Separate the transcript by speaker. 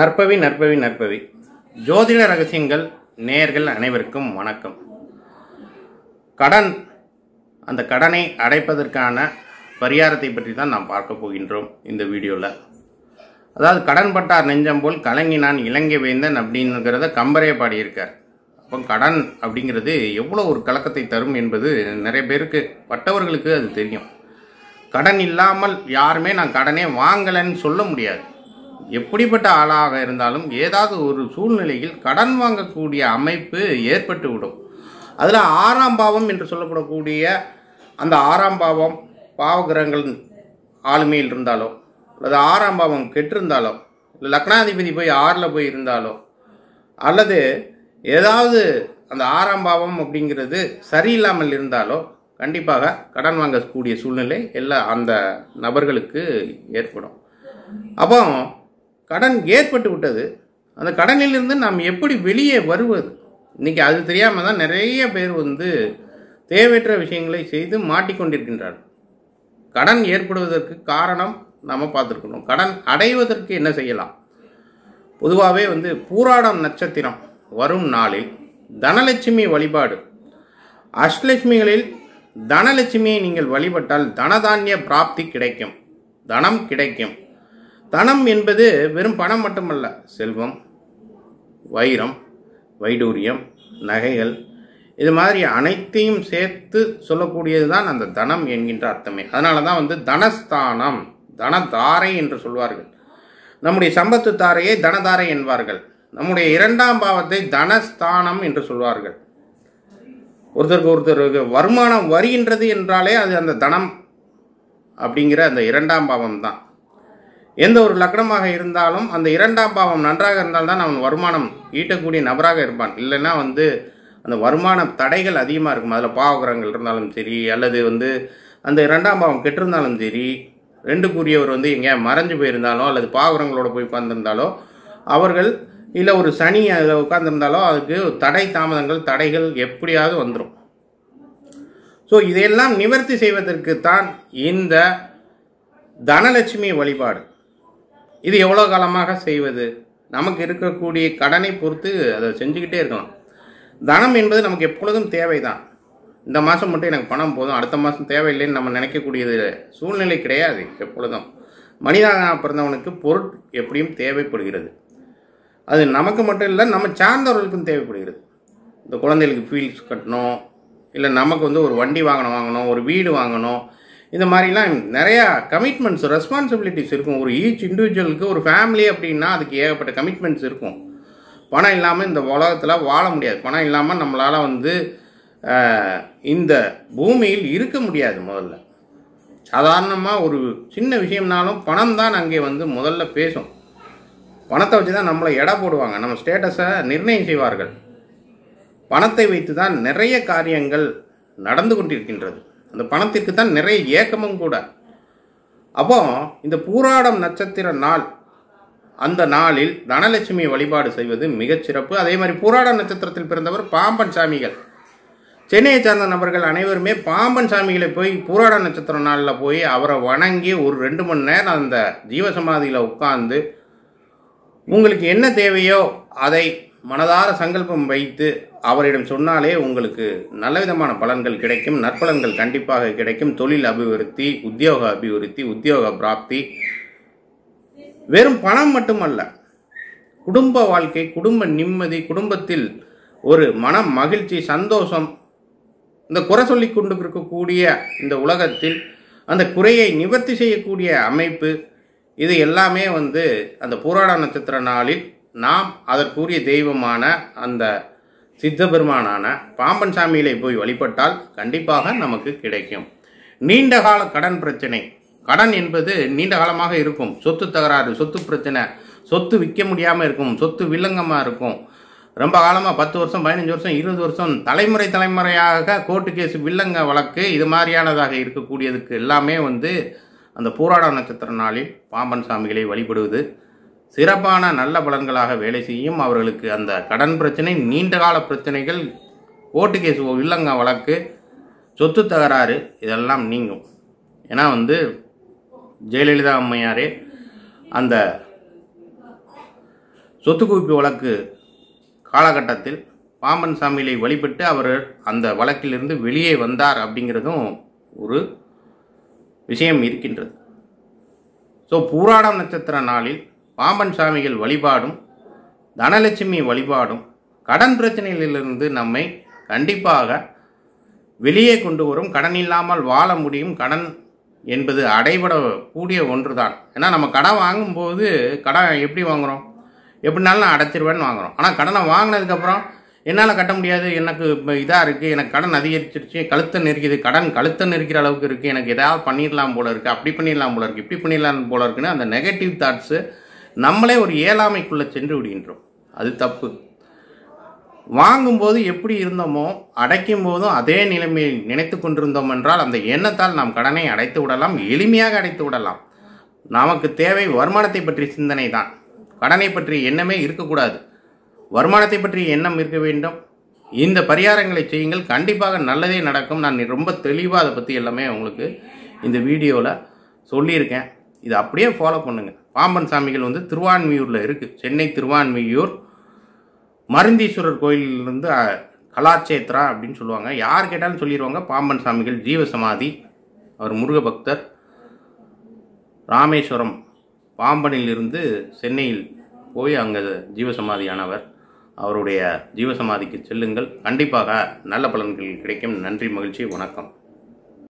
Speaker 1: நற்பவி நற்பவி நற்பவி ஜோதிட ரகசியங்கள் நேயர்கள் அனைவருக்கும் வணக்கம் கடன் அந்த கடனை அடைப்பதற்கான பரிகாரத்தை பற்றி தான் நாம் பார்க்க போகின்றோம் இந்த வீடியோவில் அதாவது கடன் பட்டார் நெஞ்சம் போல் கலங்கினான் இலங்கை வேந்தன் அப்படிங்கிறத கம்பரே பாடியிருக்கார் அப்போ கடன் அப்படிங்கிறது எவ்வளோ ஒரு கலக்கத்தை தரும் என்பது நிறைய பேருக்கு பட்டவர்களுக்கு அது தெரியும் கடன் இல்லாமல் யாருமே நான் கடனே வாங்கலைன்னு சொல்ல முடியாது எப்படிப்பட்ட ஆளாக இருந்தாலும் ஏதாவது ஒரு சூழ்நிலையில் கடன் வாங்கக்கூடிய அமைப்பு ஏற்பட்டு விடும் அதில் ஆறாம் பாவம் என்று சொல்லப்படக்கூடிய அந்த ஆறாம் பாவம் பாவகிரகங்கள் ஆளுமையில் இருந்தாலோ அல்லது ஆறாம் பாவம் கெட்டிருந்தாலோ இல்லை லக்னாதிபதி போய் ஆறில் போய் இருந்தாலோ அல்லது ஏதாவது அந்த ஆறாம் பாவம் அப்படிங்கிறது சரியில்லாமல் இருந்தாலோ கண்டிப்பாக கடன் வாங்கக்கூடிய சூழ்நிலை எல்லா அந்த நபர்களுக்கு ஏற்படும் அப்போ கடன் ஏற்பட்டு விட்டது அந்த கடனிலிருந்து நாம் எப்படி வெளியே வருவது இன்னைக்கு அது தெரியாமல் தான் நிறைய பேர் வந்து தேவையற்ற விஷயங்களை செய்து மாட்டிக்கொண்டிருக்கின்றார் கடன் ஏற்படுவதற்கு காரணம் நம்ம பார்த்துருக்கணும் கடன் அடைவதற்கு என்ன செய்யலாம் பொதுவாகவே வந்து பூராடம் நட்சத்திரம் வரும் நாளில் தனலட்சுமி வழிபாடு அஷ்டலட்சுமிகளில் தனலட்சுமியை நீங்கள் வழிபட்டால் தனதானிய பிராப்தி கிடைக்கும் தனம் கிடைக்கும் தனம் என்பது வெறும் பணம் மட்டுமல்ல செல்வம் வைரம் வைடூரியம் நகைகள் இது மாதிரி அனைத்தையும் சேர்த்து சொல்லக்கூடியது தான் அந்த தனம் என்கின்ற அர்த்தமே அதனால தான் வந்து தனஸ்தானம் தனதாரை என்று சொல்வார்கள் நம்முடைய சம்பத்து தாரையை தனதாரை என்பார்கள் நம்முடைய இரண்டாம் பாவத்தை தனஸ்தானம் என்று சொல்வார்கள் ஒருத்தருக்கு ஒருத்தருக்கு வருமானம் வருகின்றது என்றாலே அது அந்த தனம் அப்படிங்கிற அந்த இரண்டாம் பாவம் தான் எந்த ஒரு லக்னமாக இருந்தாலும் அந்த இரண்டாம் பாவம் நன்றாக இருந்தால்தான் அவன் வருமானம் ஈட்டக்கூடிய நபராக இருப்பான் இல்லைன்னா வந்து அந்த வருமான தடைகள் அதிகமாக இருக்கும் அதில் பாவகிரகங்கள் இருந்தாலும் சரி அல்லது வந்து அந்த இரண்டாம் பாவம் கெட்டிருந்தாலும் சரி ரெண்டுக்குரியவர் வந்து எங்கேயா மறைஞ்சு போயிருந்தாலோ அல்லது பாவகிரகங்களோட போய் உட்கார்ந்திருந்தாலோ அவர்கள் இல்லை ஒரு சனி அதில் உட்கார்ந்திருந்தாலோ அதுக்கு தடை தாமதங்கள் தடைகள் எப்படியாவது வந்துடும் ஸோ இதையெல்லாம் நிவர்த்தி செய்வதற்கு தான் இந்த தனலட்சுமி வழிபாடு இது எவ்வளோ காலமாக செய்வது நமக்கு இருக்கக்கூடிய கடனை பொறுத்து அதை செஞ்சுக்கிட்டே இருக்கலாம் தனம் என்பது நமக்கு எப்பொழுதும் தேவைதான் இந்த மாதம் மட்டும் எனக்கு பணம் போதும் அடுத்த மாதம் தேவையில்லைன்னு நம்ம நினைக்கக்கூடியது சூழ்நிலை கிடையாது எப்பொழுதும் மனிதனாக பிறந்தவனுக்கு பொருள் எப்படியும் தேவைப்படுகிறது அது நமக்கு மட்டும் இல்லை நம்ம சார்ந்தவர்களுக்கும் தேவைப்படுகிறது இந்த குழந்தைகளுக்கு ஃபீல்ஸ் கட்டணும் இல்லை நமக்கு வந்து ஒரு வண்டி வாங்கணும் வாங்கணும் ஒரு வீடு வாங்கணும் இந்த மாதிரிலாம் நிறையா கமிட்மெண்ட்ஸ் ரெஸ்பான்சிபிலிட்டிஸ் இருக்கும் ஒரு ஈச் இண்டிவிஜுவலுக்கு ஒரு ஃபேமிலி அப்படின்னா அதுக்கு ஏகப்பட்ட கமிட்மெண்ட்ஸ் இருக்கும் பணம் இல்லாமல் இந்த உலகத்தில் வாழ முடியாது பணம் இல்லாமல் நம்மளால் வந்து ஆஹ், இந்த பூமியில் இருக்க முடியாது முதல்ல சாதாரணமாக ஒரு சின்ன விஷயம்னாலும் பணம் தான் அங்கே வந்து முதல்ல பேசும் பணத்தை வச்சு தான் நம்மளை எடை போடுவாங்க நம்ம ஸ்டேட்டஸை நிர்ணயம் செய்வார்கள் பணத்தை வைத்து தான் நிறைய காரியங்கள் நடந்து கொண்டிருக்கின்றது அந்த பணத்திற்கு தான் நிறைய ஏக்கமும் கூட அப்போ இந்த பூராடம் நட்சத்திர நாள் அந்த நாளில் தனலட்சுமி வழிபாடு செய்வது மிகச் சிறப்பு அதே மாதிரி பூராடம் நட்சத்திரத்தில் பிறந்தவர் பாம்பன் சாமிகள் சென்னையை சார்ந்த நபர்கள் அனைவருமே பாம்பன் சாமிகளை போய் பூராட நட்சத்திர நாளில் போய் அவரை வணங்கி ஒரு ரெண்டு மணி நேரம் அந்த ஜீவசமாதியில் உட்கார்ந்து உங்களுக்கு என்ன தேவையோ அதை மனதார சங்கல்பம் வைத்து அவரிடம் சொன்னாலே உங்களுக்கு நல்ல விதமான பலன்கள் கிடைக்கும் நற்பலன்கள் கண்டிப்பாக கிடைக்கும் தொழில் அபிவிருத்தி உத்தியோக அபிவிருத்தி உத்தியோக பிராப்தி வெறும் பணம் மட்டுமல்ல குடும்ப வாழ்க்கை குடும்ப நிம்மதி குடும்பத்தில் ஒரு மன மகிழ்ச்சி சந்தோஷம் இந்த குறை சொல்லி கொண்டு இருக்கக்கூடிய இந்த உலகத்தில் அந்த குறையை நிவர்த்தி செய்யக்கூடிய அமைப்பு இது எல்லாமே வந்து அந்த பூராட நட்சத்திர நாளில் நாம் அதற்குரிய தெய்வமான அந்த சித்தபெருமானான பாம்பன் சாமியிலே போய் வழிபட்டால் கண்டிப்பாக நமக்கு கிடைக்கும் நீண்ட கால கடன் பிரச்சனை கடன் என்பது நீண்ட காலமாக இருக்கும் சொத்து தகராறு சொத்து பிரச்சனை சொத்து விற்க முடியாமல் இருக்கும் சொத்து வில்லங்கமாக இருக்கும் ரொம்ப காலமாக பத்து வருஷம் பதினஞ்சு வருஷம் இருபது வருஷம் தலைமுறை தலைமுறையாக கோர்ட்டு கேஸ் வில்லங்க வழக்கு இது மாதிரியானதாக இருக்கக்கூடியதுக்கு எல்லாமே வந்து அந்த பூராட நட்சத்திர நாளில் பாம்பன் சாமிகளை வழிபடுவது சிறப்பான நல்ல பலன்களாக வேலை செய்யும் அவர்களுக்கு அந்த கடன் பிரச்சனை நீண்ட கால பிரச்சனைகள் கோர்ட்டு கேஸ் வில்லங்க வழக்கு சொத்து தகராறு இதெல்லாம் நீங்கும் ஏன்னா வந்து ஜெயலலிதா அம்மையாரே அந்த சொத்து குவிப்பு வழக்கு காலகட்டத்தில் பாம்பன் சாமியை வழிபட்டு அவர் அந்த வழக்கிலிருந்து வெளியே வந்தார் அப்படிங்கிறதும் ஒரு விஷயம் இருக்கின்றது ஸோ பூராடம் நட்சத்திர நாளில் பாம்பன் சாமிகள் வழிபாடும் தனலட்சுமி வழிபாடும் கடன் பிரச்சனைகளிலிருந்து நம்மை கண்டிப்பாக வெளியே கொண்டு வரும் கடன் இல்லாமல் வாழ முடியும் கடன் என்பது அடைபட கூடிய ஒன்று தான் ஏன்னா நம்ம கடன் வாங்கும்போது கடன் எப்படி வாங்குகிறோம் எப்படினாலும் நான் அடைச்சிருவேன்னு வாங்குகிறோம் ஆனால் கடனை வாங்கினதுக்கப்புறம் என்னால் கட்ட முடியாது எனக்கு இப்போ இதாக இருக்குது எனக்கு கடன் அதிகரிச்சிருச்சு கழுத்தை நெருக்கிது கடன் கழுத்தை நெருக்கிற அளவுக்கு இருக்குது எனக்கு ஏதாவது பண்ணிடலாம் போல இருக்குது அப்படி பண்ணிடலாம் போல இருக்குது இப்படி பண்ணிடலாம் போல இருக்குன்னு அந்த நெகட்டிவ் தாட்ஸு நம்மளே ஒரு இயலாமைக்குள்ளே சென்று விடுகின்றோம் அது தப்பு வாங்கும்போது எப்படி இருந்தோமோ அடைக்கும் போதும் அதே நிலைமையை நினைத்து கொண்டிருந்தோம் என்றால் அந்த எண்ணத்தால் நாம் கடனை அடைத்து விடலாம் எளிமையாக அடைத்து விடலாம் நமக்கு தேவை வருமானத்தை பற்றிய சிந்தனை தான் கடனை பற்றிய எண்ணமே இருக்கக்கூடாது வருமானத்தை பற்றிய எண்ணம் இருக்க வேண்டும் இந்த பரிகாரங்களை செய்யுங்கள் கண்டிப்பாக நல்லதே நடக்கும் நான் ரொம்ப தெளிவாக அதை பற்றி எல்லாமே உங்களுக்கு இந்த வீடியோவில் சொல்லியிருக்கேன் இதை அப்படியே ஃபாலோ பண்ணுங்கள் பாம்பன் சாமிகள் வந்து திருவான்மியூரில் இருக்குது சென்னை திருவான்மியூர் மருந்தீஸ்வரர் கோயிலிருந்து அஹ், கலாச்சேத்ரா அப்படின்னு சொல்லுவாங்க யார் கேட்டாலும் சொல்லிடுவாங்க பாம்பன் சாமிகள் ஜீவசமாதி அவர் முருக பக்தர் ராமேஸ்வரம் பாம்பனிலிருந்து சென்னையில் போய் அங்கே ஜீவசமாதியானவர் அவருடைய ஜீவசமாதிக்கு செல்லுங்கள் கண்டிப்பாக நல்ல பலன்கள் கிடைக்கும் நன்றி மகிழ்ச்சி வணக்கம்